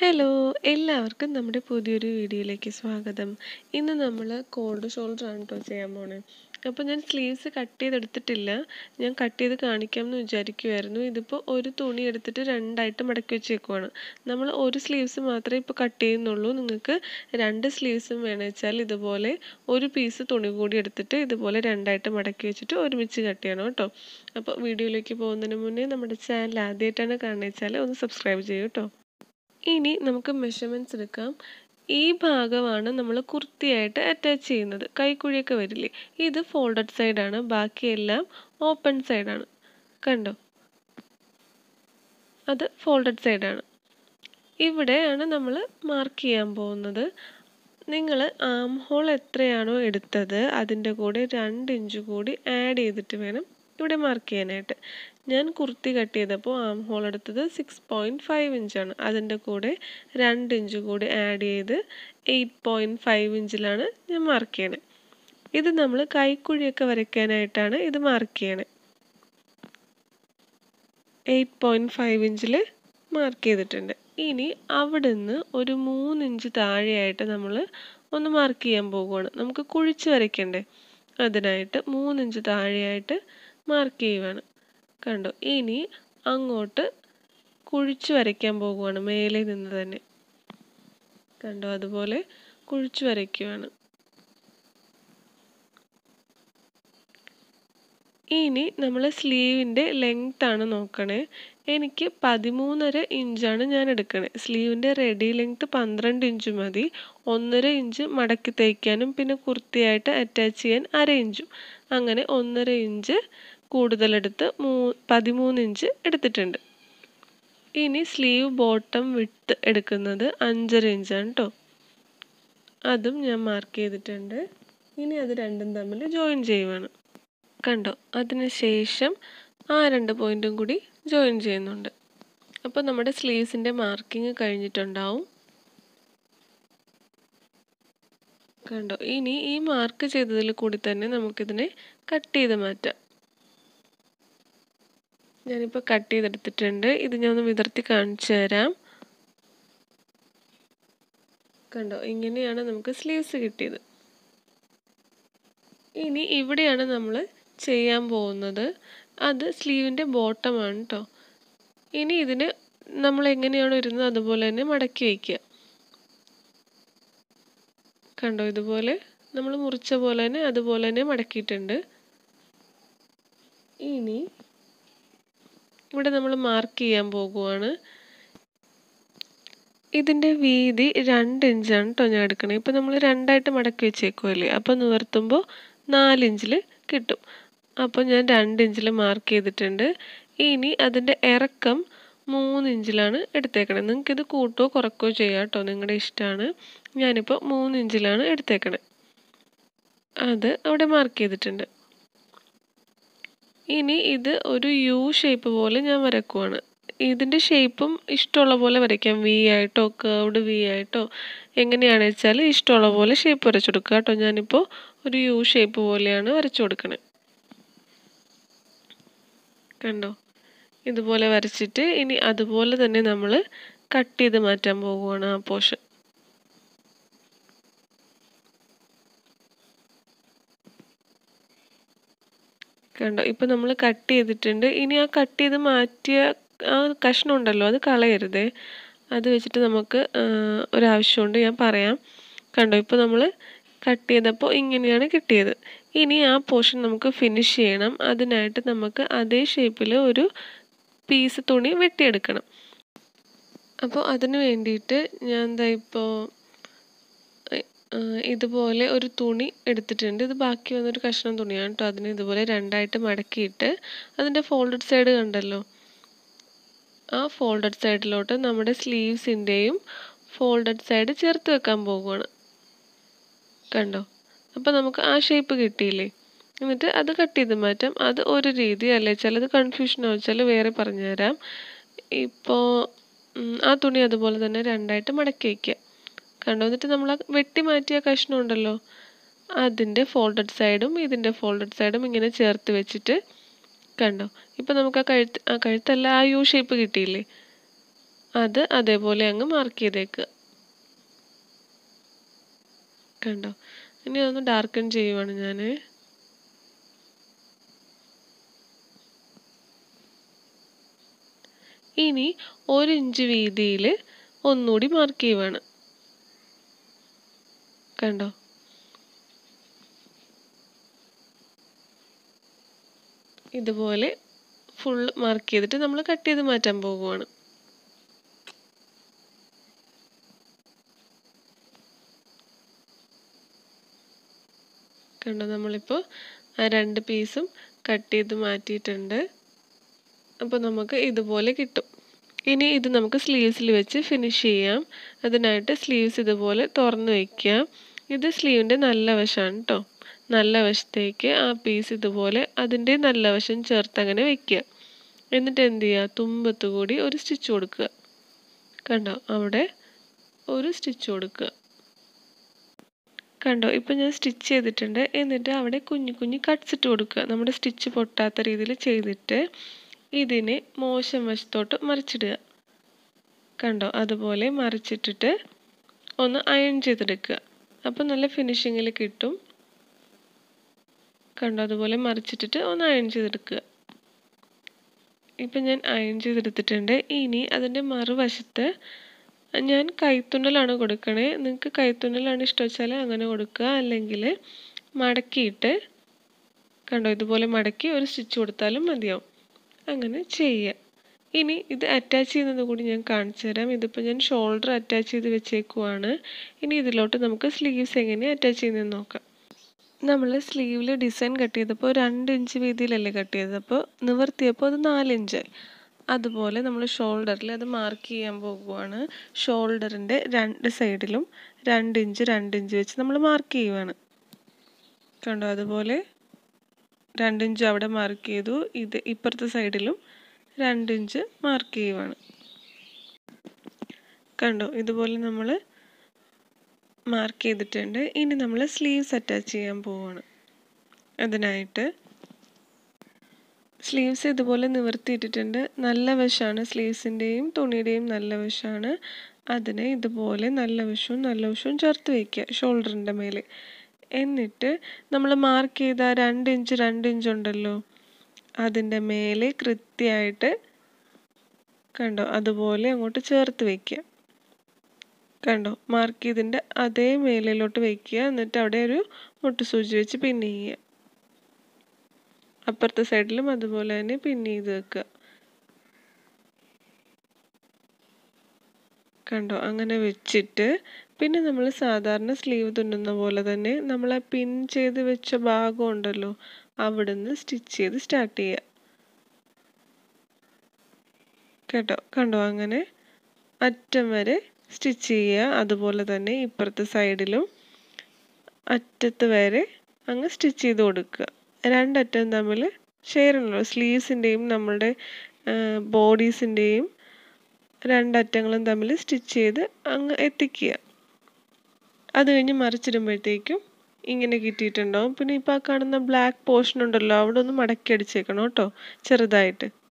hello എല്ലാവർക്കും നമ്മുടെ പുതിയൊരു വീഡിയോയിലേക്ക് സ്വാഗതം ഇന്ന് നമ്മൾ കോൾഡ് ഷോൾഡർ ആണ് കേട്ടോ ചെയ്യാൻ പോണേ അപ്പോൾ ഞാൻ സ്ലീവ്സ് കട്ട് ചെയ്തെടുത്തിട്ടില്ല ഞാൻ കട്ട് ചെയ്ത് കാണിക്കാം എന്ന് വിചാരിക്കുമായിരുന്നു ഇതിപ്പോൾ ഒരു തുണി എടുത്തിട്ട് രണ്ടായിട്ട് മടക്കി വെച്ചേക്കുവാണ് നമ്മൾ ഒരു സ്ലീവ്സ് മാത്രമേ ഇപ്പോൾ കട്ട് ചെയ്യുന്നുള്ളൂ നിങ്ങൾക്ക് രണ്ട് സ്ലീവ്സും വേണമെന്ന് വെച്ചാൽ ഇതുപോലെ ഒരു പീസ് തുണി കൂടി എടുത്തിട്ട് ഇതുപോലെ രണ്ടായിട്ട് മടക്കി വെച്ചിട്ട് ഒരുമിച്ച് കട്ട് ചെയ്യണം കേട്ടോ അപ്പോൾ വീഡിയോയിലേക്ക് പോകുന്നതിന് മുന്നേ നമ്മുടെ ചാനൽ ആദ്യമായിട്ടാണ് കാണുന്നത് വെച്ചാൽ ഒന്ന് സബ്സ്ക്രൈബ് ചെയ്യൂ കേട്ടോ ഇനി നമുക്ക് മെഷർമെൻറ്റ്സ് എടുക്കാം ഈ ഭാഗമാണ് നമ്മൾ കുർത്തിയായിട്ട് അറ്റാച്ച് ചെയ്യുന്നത് കൈക്കുഴിയൊക്കെ വരില്ലേ ഇത് ഫോൾഡഡ് സൈഡാണ് ബാക്കിയെല്ലാം ഓപ്പൺ സൈഡാണ് കണ്ടോ അത് ഫോൾഡഡ് സൈഡാണ് ഇവിടെയാണ് നമ്മൾ മാർക്ക് ചെയ്യാൻ പോകുന്നത് നിങ്ങൾ ആം ഹോൾ എത്രയാണോ എടുത്തത് അതിൻ്റെ കൂടെ രണ്ട് ഇഞ്ച് കൂടി ആഡ് ചെയ്തിട്ട് വേണം ഇവിടെ മാർക്ക് ചെയ്യാനായിട്ട് ഞാൻ കുർത്തി കട്ട് ചെയ്തപ്പോൾ ആം ഹോൾ എടുത്തത് സിക്സ് പോയിൻറ്റ് ഫൈവ് ഇഞ്ചാണ് അതിൻ്റെ കൂടെ രണ്ട് ഇഞ്ച് കൂടി ആഡ് ചെയ്ത് എയ്റ്റ് പോയിൻറ്റ് ഫൈവ് ഇഞ്ചിലാണ് ഞാൻ മാർക്ക് ചെയ്യണേ ഇത് നമ്മൾ കൈക്കുഴിയൊക്കെ വരയ്ക്കാനായിട്ടാണ് ഇത് മാർക്ക് ചെയ്യണേ എയ്റ്റ് പോയിൻറ്റ് ഫൈവ് ഇഞ്ചിൽ മാർക്ക് ചെയ്തിട്ടുണ്ട് ഇനി അവിടുന്ന് ഒരു മൂന്നിഞ്ച് താഴെയായിട്ട് നമ്മൾ ഒന്ന് മാർക്ക് ചെയ്യാൻ പോകുവാണ് നമുക്ക് കുഴിച്ച് വരയ്ക്കണ്ടേ അതിനായിട്ട് മൂന്നിഞ്ച് താഴെയായിട്ട് മാർക്ക് ചെയ്യുവാണ് കണ്ടോ ഇനി അങ്ങോട്ട് കുഴിച്ച് വരയ്ക്കാൻ പോകുവാണ് മേലെ നിന്ന് തന്നെ കണ്ടോ അതുപോലെ കുഴിച്ച് വരയ്ക്കുവാണ് ഇനി നമ്മൾ സ്ലീവിൻ്റെ ലെങ്ത് ആണ് നോക്കണേ എനിക്ക് പതിമൂന്നര ഇഞ്ചാണ് ഞാൻ എടുക്കണേ സ്ലീവിൻ്റെ റെഡി ലെങ്ത് പന്ത്രണ്ട് ഇഞ്ച് മതി ഒന്നര ഇഞ്ച് മടക്കി തയ്ക്കാനും പിന്നെ കുർത്തിയായിട്ട് അറ്റാച്ച് ചെയ്യാൻ അര ഇഞ്ചും അങ്ങനെ ഒന്നര ഇഞ്ച് കൂടുതലെടുത്ത് മൂ പതിമൂന്ന് ഇഞ്ച് എടുത്തിട്ടുണ്ട് ഇനി സ്ലീവ് ബോട്ടം വിട്ട് എടുക്കുന്നത് അഞ്ചര ഇഞ്ചാണ് കേട്ടോ അതും ഞാൻ മാർക്ക് ചെയ്തിട്ടുണ്ട് ഇനി അത് രണ്ടും തമ്മിൽ ജോയിൻ ചെയ്യുവാണ് കണ്ടോ അതിനുശേഷം ആ രണ്ട് പോയിൻറ്റും കൂടി ജോയിൻ ചെയ്യുന്നുണ്ട് അപ്പോൾ നമ്മുടെ സ്ലീവ്സിൻ്റെ മാർക്കിങ് കഴിഞ്ഞിട്ടുണ്ടാവും കണ്ടോ ഇനി ഈ മാർക്ക് ചെയ്തതിൽ കൂടി തന്നെ നമുക്കിതിനെ കട്ട് ചെയ്ത് മാറ്റാം ഞാനിപ്പോൾ കട്ട് ചെയ്തെടുത്തിട്ടുണ്ട് ഇത് ഞാൻ ഒന്ന് വിതർത്തി കാണിച്ചു തരാം കണ്ടോ ഇങ്ങനെയാണ് നമുക്ക് സ്ലീവ്സ് കിട്ടിയത് ഇനി ഇവിടെയാണ് നമ്മൾ ചെയ്യാൻ പോകുന്നത് അത് സ്ലീവിൻ്റെ ബോട്ടമാണ് കേട്ടോ ഇനി ഇതിന് നമ്മൾ എങ്ങനെയാണോ ഇരുന്നത് അതുപോലെ തന്നെ മടക്കി വയ്ക്കുക കണ്ടോ ഇതുപോലെ നമ്മൾ മുറിച്ച പോലെ തന്നെ അതുപോലെ തന്നെ മടക്കിയിട്ടുണ്ട് ഇനി ഇവിടെ നമ്മൾ മാർക്ക് ചെയ്യാൻ പോകുവാണ് ഇതിൻ്റെ വീതി രണ്ട് ഇഞ്ചാണ് കേട്ടോ ഞാൻ എടുക്കണേ ഇപ്പം നമ്മൾ രണ്ടായിട്ട് മടക്കി വെച്ചേക്കുമല്ലേ അപ്പോൾ നിവർത്തുമ്പോൾ നാലിഞ്ചിൽ കിട്ടും അപ്പോൾ ഞാൻ രണ്ട് ഇഞ്ചിൽ മാർക്ക് ചെയ്തിട്ടുണ്ട് ഇനി അതിൻ്റെ ഇറക്കം മൂന്ന് ഇഞ്ചിലാണ് എടുത്തേക്കണത് നിങ്ങൾക്കിത് കൂട്ടുകയോ കുറയ്ക്കുകയോ ചെയ്യാം കേട്ടോ നിങ്ങളുടെ ഇഷ്ടമാണ് ഞാനിപ്പോൾ മൂന്ന് ഇഞ്ചിലാണ് എടുത്തേക്കണത് അത് അവിടെ മാർക്ക് ചെയ്തിട്ടുണ്ട് ഇനി ഇത് ഒരു യു ഷേപ്പ് പോലെ ഞാൻ വരക്കുവാണ് ഇതിൻ്റെ ഷേപ്പും ഇഷ്ടമുള്ള പോലെ വരയ്ക്കാം വി ആയിട്ടോ കേർവ്ഡ് വി ആയിട്ടോ എങ്ങനെയാണെന്ന് വെച്ചാൽ ഇഷ്ടമുള്ള പോലെ ഷേപ്പ് വരച്ചു കൊടുക്കുക കേട്ടോ ഞാനിപ്പോൾ ഒരു യു ഷേപ്പ് പോലെയാണ് വരച്ചു കൊടുക്കണത് കണ്ടോ ഇതുപോലെ വരച്ചിട്ട് ഇനി അതുപോലെ തന്നെ നമ്മൾ കട്ട് ചെയ്ത് മാറ്റാൻ പോകുവാണ് ആ പോർഷൻ കണ്ടോ ഇപ്പം നമ്മൾ കട്ട് ചെയ്തിട്ടുണ്ട് ഇനി ആ കട്ട് ചെയ്ത് മാറ്റിയ ആ കഷ്ണം ഉണ്ടല്ലോ അത് കളയരുതേ അത് വെച്ചിട്ട് നമുക്ക് ഒരാവശ്യമുണ്ട് ഞാൻ പറയാം കണ്ടോ ഇപ്പോൾ നമ്മൾ കട്ട് ചെയ്തപ്പോൾ ഇങ്ങനെയാണ് കിട്ടിയത് ഇനി ആ പോർഷൻ നമുക്ക് ഫിനിഷ് ചെയ്യണം അതിനായിട്ട് നമുക്ക് അതേ ഷേപ്പിൽ ഒരു പീസ് തുണി വെട്ടിയെടുക്കണം അപ്പോൾ അതിന് വേണ്ടിയിട്ട് ഞാൻ എന്താ ഇപ്പോൾ ഇതുപോലെ ഒരു തുണി എടുത്തിട്ടുണ്ട് ഇത് ബാക്കി വന്നൊരു കഷ്ണം തുണിയാണ് കേട്ടോ അതിന് ഇതുപോലെ രണ്ടായിട്ട് മടക്കിയിട്ട് അതിൻ്റെ ഫോൾഡഡ് സൈഡ് കണ്ടല്ലോ ആ ഫോൾഡഡ് സൈഡിലോട്ട് നമ്മുടെ സ്ലീവ്സിൻ്റെയും ഫോൾഡഡ് സൈഡ് ചേർത്ത് വെക്കാൻ പോകുവാണ് കണ്ടോ അപ്പോൾ നമുക്ക് ആ ഷേപ്പ് കിട്ടിയില്ലേ എന്നിട്ട് അത് കട്ട് ചെയ്ത് മാറ്റാം അത് ഒരു രീതി അല്ലേ ചിലത് കൺഫ്യൂഷൻ ആവശ്യാൽ വേറെ പറഞ്ഞുതരാം ഇപ്പോൾ ആ തുണി അതുപോലെ തന്നെ രണ്ടായിട്ട് മടക്കി വയ്ക്കുക കണ്ടോ എന്നിട്ട് നമ്മൾ ആ വെട്ടി മാറ്റിയ കഷ്ണം ഉണ്ടല്ലോ അതിൻ്റെ ഫോൾഡഡ് സൈഡും ഇതിൻ്റെ ഫോൾഡഡ് സൈഡും ഇങ്ങനെ ചേർത്ത് വെച്ചിട്ട് കണ്ടോ ഇപ്പം നമുക്ക് ആ കഴുത്ത് ആ കഴുത്തല്ല ആ യു ഷേപ്പ് കിട്ടിയില്ലേ അത് അതേപോലെ അങ്ങ് മാർക്ക് ചെയ്തേക്കുക കണ്ടോ ഇനി അതൊന്ന് ഡാർക്കൺ ചെയ്യുവാണ് ഞാൻ ഇനി ഒരു ഇഞ്ച് വീതിയിൽ ഒന്നുകൂടി മാർക്ക് ചെയ്യുവാണ് കണ്ടോ ഇതുപോലെ ഫുൾ മാർക്ക് ചെയ്തിട്ട് നമ്മൾ കട്ട് ചെയ്ത് മാറ്റാൻ പോകുവാണ് കണ്ടോ നമ്മളിപ്പോൾ ആ രണ്ട് പീസും കട്ട് ചെയ്ത് മാറ്റിയിട്ടുണ്ട് അപ്പോൾ നമുക്ക് ഇതുപോലെ കിട്ടും ഇനി ഇത് നമുക്ക് സ്ലീവ്സിൽ വെച്ച് ഫിനിഷ് ചെയ്യാം അതിനായിട്ട് സ്ലീവ്സ് ഇതുപോലെ തുറന്ന് വയ്ക്കുക ഇത് സ്ലീവിൻ്റെ നല്ല വശമാണ് കേട്ടോ നല്ല വശത്തേക്ക് ആ പീസ് ഇതുപോലെ അതിൻ്റെ നല്ല വശം ചേർത്ത് അങ്ങനെ വെക്കുക എന്നിട്ട് എന്ത് ചെയ്യുക തുമ്പത്ത് കൂടി ഒരു സ്റ്റിച്ച് കൊടുക്കുക കണ്ടോ അവിടെ ഒരു സ്റ്റിച്ച് കൊടുക്കുക കണ്ടോ ഇപ്പം ഞാൻ സ്റ്റിച്ച് ചെയ്തിട്ടുണ്ട് എന്നിട്ട് അവിടെ കുഞ്ഞു കുഞ്ഞു കട്ട്സ് ഇട്ട് കൊടുക്കുക നമ്മുടെ സ്റ്റിച്ച് പൊട്ടാത്ത രീതിയിൽ ചെയ്തിട്ട് ഇതിനെ മോശം വശത്തോട്ട് മറിച്ചിടുക കണ്ടോ അതുപോലെ മറിച്ചിട്ടിട്ട് ഒന്ന് അയൺ ചെയ്തെടുക്കുക അപ്പം നല്ല ഫിനിഷിങ്ങിൽ കിട്ടും കണ്ടോ അതുപോലെ മറിച്ചിട്ടിട്ട് ഒന്ന് അയൺ ചെയ്തെടുക്കുക ഇപ്പം ഞാൻ അയൺ ചെയ്തെടുത്തിട്ടുണ്ട് ഇനി അതിൻ്റെ മറുവശത്ത് ഞാൻ കൈത്തുന്നലാണ് കൊടുക്കണേ നിങ്ങൾക്ക് കൈത്തുന്നലാണ് ഇഷ്ടം വെച്ചാൽ അങ്ങനെ കൊടുക്കുക അല്ലെങ്കിൽ മടക്കിയിട്ട് കണ്ടോ ഇതുപോലെ മടക്കി ഒരു സ്റ്റിച്ച് കൊടുത്താലും മതിയാവും അങ്ങനെ ചെയ്യുക ഇനി ഇത് അറ്റാച്ച് ചെയ്യുന്നത് കൂടി ഞാൻ കാണിച്ചു തരാം ഇതിപ്പോൾ ഞാൻ ഷോൾഡർ അറ്റാച്ച് ചെയ്ത് വെച്ചേക്കുവാണ് ഇനി ഇതിലോട്ട് നമുക്ക് സ്ലീവ്സ് എങ്ങനെ അറ്റാച്ച് ചെയ്യുന്നതെന്ന് നോക്കാം നമ്മൾ സ്ലീവിൽ ഡിസൈൻ കട്ട് ചെയ്തപ്പോൾ രണ്ട് ഇഞ്ച് വീതിയിലല്ലേ കട്ട് ചെയ്തത് അപ്പോൾ നിവർത്തിയപ്പോൾ അത് നാല് ഇഞ്ചായി അതുപോലെ നമ്മൾ ഷോൾഡറിൽ അത് മാർക്ക് ചെയ്യാൻ പോകുവാണ് ഷോൾഡറിൻ്റെ രണ്ട് സൈഡിലും രണ്ട് ഇഞ്ച് രണ്ട് ഇഞ്ച് വെച്ച് നമ്മൾ മാർക്ക് ചെയ്യുവാണ് കണ്ടോ അതുപോലെ രണ്ട് ഇഞ്ച് അവിടെ മാർക്ക് ചെയ്തു ഇത് ഇപ്പുറത്തെ സൈഡിലും രണ്ട് ഇഞ്ച് മാർക്ക് ചെയ്യുവാണ് കണ്ടോ ഇതുപോലെ നമ്മൾ മാർക്ക് ചെയ്തിട്ടുണ്ട് ഇനി നമ്മൾ സ്ലീവ്സ് അറ്റാച്ച് ചെയ്യാൻ പോവുകയാണ് അതിനായിട്ട് സ്ലീവ്സ് ഇതുപോലെ നിവർത്തിയിട്ടിട്ടുണ്ട് നല്ല വശമാണ് സ്ലീവ്സിൻ്റെയും തുണിയുടെയും നല്ല വശമാണ് അതിനെ ഇതുപോലെ നല്ല വശവും നല്ല വശവും ചേർത്ത് വയ്ക്കുക ഷോൾഡറിൻ്റെ മേലെ എന്നിട്ട് നമ്മൾ മാർക്ക് ചെയ്ത രണ്ട് ഇഞ്ച് രണ്ട് ഇഞ്ച് ഉണ്ടല്ലോ അതിൻ്റെ മേലെ കൃത്യമായിട്ട് കണ്ടോ അതുപോലെ അങ്ങോട്ട് ചേർത്ത് വയ്ക്കുക കണ്ടോ മാർക്ക് ചെയ്തിൻ്റെ അതേ മേലിലോട്ട് വയ്ക്കുക എന്നിട്ട് അവിടെ ഒരു മുട്ടുസൂചി വെച്ച് പിൻ ചെയ്യുക അപ്പുറത്തെ സൈഡിലും അതുപോലെ തന്നെ പിൻ ചെയ്ത് വെക്കുക കണ്ടോ അങ്ങനെ വെച്ചിട്ട് പിന്നെ നമ്മൾ സാധാരണ സ്ലീവ് തുന്നുന്ന പോലെ തന്നെ നമ്മൾ ആ പിൻ ചെയ്ത് വെച്ച ഭാഗം ഉണ്ടല്ലോ അവിടുന്ന് സ്റ്റിച്ച് ചെയ്ത് സ്റ്റാർട്ട് ചെയ്യുക കേട്ടോ കണ്ടോ അങ്ങനെ അറ്റം വരെ സ്റ്റിച്ച് ചെയ്യുക അതുപോലെ തന്നെ ഇപ്പുറത്തെ സൈഡിലും അറ്റത്ത് വരെ അങ്ങ് സ്റ്റിച്ച് ചെയ്ത് കൊടുക്കുക രണ്ടറ്റം തമ്മിൽ ഷെയർ ഉണ്ടല്ലോ സ്ലീവ്സിൻ്റെയും നമ്മളുടെ ബോഡീസിൻ്റെയും രണ്ടറ്റങ്ങളും തമ്മിൽ സ്റ്റിച്ച് ചെയ്ത് അങ്ങ് എത്തിക്കുക അത് കഴിഞ്ഞ് മറിച്ചിടുമ്പോഴത്തേക്കും ഇങ്ങനെ കിട്ടിയിട്ടുണ്ടാവും പിന്നെ ഇപ്പോൾ ആ കാണുന്ന ബ്ലാക്ക് പോർഷൻ ഉണ്ടല്ലോ അവിടെ ഒന്ന് മടക്കി അടിച്ചേക്കണം കേട്ടോ ചെറുതായിട്ട്